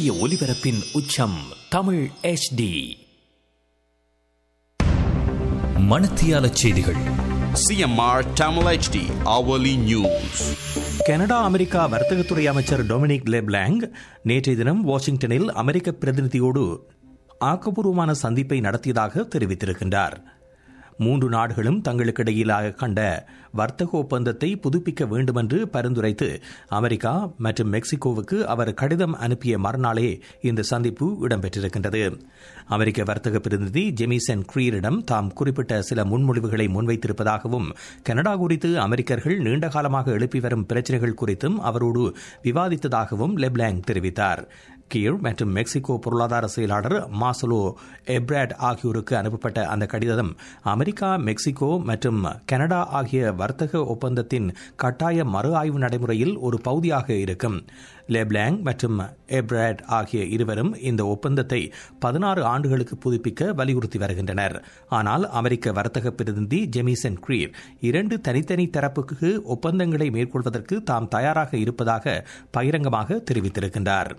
சூரிய ஒளிபரப்பின் உச்சம் தமிழ் HD மணத்தியால செய்திகள் CMR Tamil HD hourly news. Canada America வர்த்தகத்துறை அமைச்சர் டொமினிக் லெப்லாங் நேற்றைய தினம் வாஷிங்டனில் அமெரிக்க பிரதிநிதியோடு ஆக்கப்பூர்வமான சந்திப்பை நடத்தியதாக தெரிவித்திருக்கின்றார் மூன்று நாடுகளும் தங்களுக்கிடையிலாக கண்ட வர்த்தக ஒப்பந்தத்தை புதுப்பிக்க வேண்டுமென்று பரிந்துரைத்து அமெரிக்கா மற்றும் மெக்சிகோவுக்கு அவர் கடிதம் அனுப்பிய மறுநாளே இந்த சந்திப்பு இடம்பெற்றிருக்கின்றது அமெரிக்க வர்த்தக பிரதிநிதி ஜெமிசன் கிரீரிடம் தாம் குறிப்பிட்ட சில முன்மொழிவுகளை முன்வைத்திருப்பதாகவும் கனடா குறித்து அமெரிக்கர்கள் நீண்ட காலமாக எழுப்பி வரும் பிரச்சினைகள் குறித்தும் அவரோடு விவாதித்ததாகவும் லெப்லாங் தெரிவித்தார் கீர் மற்றும் மெக்சிகோ பொருளாதார செயலாளர் மாசலோ எப்ராட் ஆகியோருக்கு அனுப்பப்பட்ட அந்த கடிதம் அமெரிக்கா மெக்சிகோ மற்றும் கனடா ஆகிய வர்த்தக ஒப்பந்தத்தின் கட்டாய மறு ஆய்வு நடைமுறையில் ஒரு பகுதியாக இருக்கும் லெப்லாங் மற்றும் எப்ராட் ஆகிய இருவரும் இந்த ஒப்பந்தத்தை பதினாறு ஆண்டுகளுக்கு புதுப்பிக்க வலியுறுத்தி வருகின்றனர் ஆனால் அமெரிக்க வர்த்தக பிரதிநிதி ஜெமிசன் கிரீர் இரண்டு தனித்தனி தரப்புக்கு ஒப்பந்தங்களை மேற்கொள்வதற்கு தாம் தயாராக இருப்பதாக பகிரங்கமாக தெரிவித்திருக்கின்றார்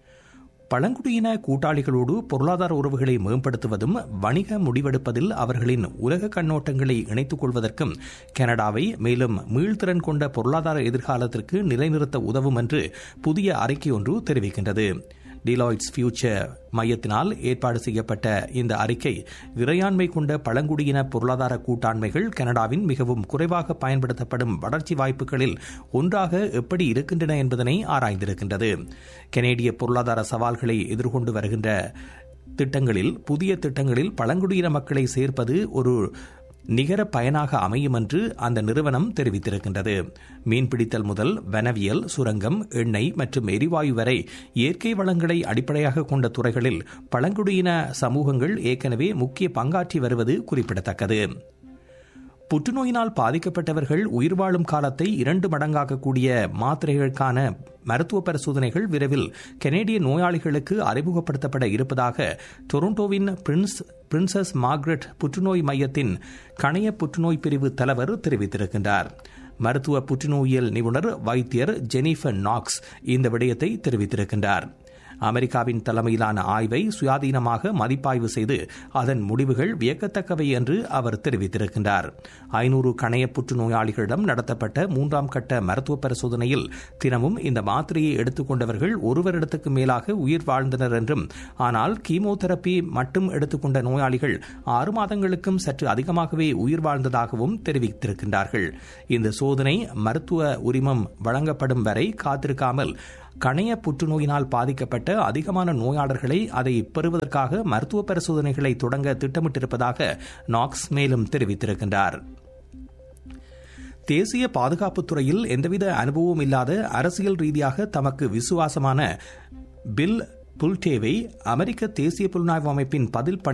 பழங்குடியின கூட்டாளிகளோடு பொருளாதார உறவுகளை மேம்படுத்துவதும் வணிக முடிவெடுப்பதில் அவர்களின் உலக கண்ணோட்டங்களை இணைத்துக் கொள்வதற்கும் கனடாவை மேலும் மீள்திறன் கொண்ட பொருளாதார எதிர்காலத்திற்கு நிலைநிறுத்த உதவும் என்று புதிய அறிக்கை ஒன்று தெரிவிக்கின்றது டிலாய்ட்ஸ் ஃபியூச்சர் மையத்தினால் ஏற்பாடு செய்யப்பட்ட இந்த அறிக்கை இறையாண்மை கொண்ட பழங்குடியின பொருளாதார கூட்டாண்மைகள் கனடாவின் மிகவும் குறைவாக பயன்படுத்தப்படும் வளர்ச்சி வாய்ப்புகளில் ஒன்றாக எப்படி இருக்கின்றன என்பதனை ஆராய்ந்திருக்கின்றது கனேடிய பொருளாதார சவால்களை எதிர்கொண்டு வருகின்ற திட்டங்களில் புதிய திட்டங்களில் பழங்குடியின மக்களை சேர்ப்பது ஒரு நிகர பயனாக அமையும் என்று அந்த நிறுவனம் தெரிவித்திருக்கின்றது மீன்பிடித்தல் முதல் வனவியல் சுரங்கம் எண்ணெய் மற்றும் எரிவாயு வரை இயற்கை வளங்களை அடிப்படையாக கொண்ட துறைகளில் பழங்குடியின சமூகங்கள் ஏற்கனவே முக்கிய பங்காற்றி வருவது குறிப்பிடத்தக்கது புற்றுநோயினால் பாதிக்கப்பட்டவர்கள் உயிர் வாழும் காலத்தை இரண்டு மடங்காக்கக்கூடிய மாத்திரைகளுக்கான மருத்துவ பரிசோதனைகள் விரைவில் கனேடிய நோயாளிகளுக்கு அறிமுகப்படுத்தப்பட இருப்பதாக டொரண்டோவின் பிரின்ஸ் பிரின்சஸ் மார்க்ரெட் புற்றுநோய் மையத்தின் கணைய புற்றுநோய் பிரிவு தலைவர் தெரிவித்திருக்கின்றார் மருத்துவ புற்றுநோயியல் நிபுணர் வைத்தியர் ஜெனிஃபர் நாக்ஸ் இந்த விடயத்தை தெரிவித்திருக்கின்றார் அமெரிக்காவின் தலைமையிலான ஆய்வை சுயாதீனமாக மதிப்பாய்வு செய்து அதன் முடிவுகள் வியக்கத்தக்கவை என்று அவர் தெரிவித்திருக்கின்றார் ஐநூறு கணைய புற்றுநோயாளிகளிடம் நடத்தப்பட்ட மூன்றாம் கட்ட மருத்துவ பரிசோதனையில் தினமும் இந்த மாத்திரையை எடுத்துக்கொண்டவர்கள் ஒரு வருடத்துக்கு மேலாக உயிர் வாழ்ந்தனர் என்றும் ஆனால் கீமோதெரப்பி மட்டும் எடுத்துக்கொண்ட நோயாளிகள் ஆறு மாதங்களுக்கும் சற்று அதிகமாகவே உயிர் வாழ்ந்ததாகவும் தெரிவித்திருக்கின்றார்கள் இந்த சோதனை மருத்துவ உரிமம் வழங்கப்படும் வரை காத்திருக்காமல் கணைய புற்றுநோயினால் பாதிக்கப்பட்ட அதிகமான நோயாளர்களை அதை பெறுவதற்காக மருத்துவ பரிசோதனைகளை தொடங்க திட்டமிட்டிருப்பதாக நாக்ஸ் மேலும் தெரிவித்திருக்கின்றார் தேசிய பாதுகாப்புத் துறையில் எந்தவித அனுபவம் இல்லாத அரசியல் ரீதியாக தமக்கு விசுவாசமான பில் புல்டேவை அமெரிக்க தேசிய புலனாய்வு அமைப்பின் பதில்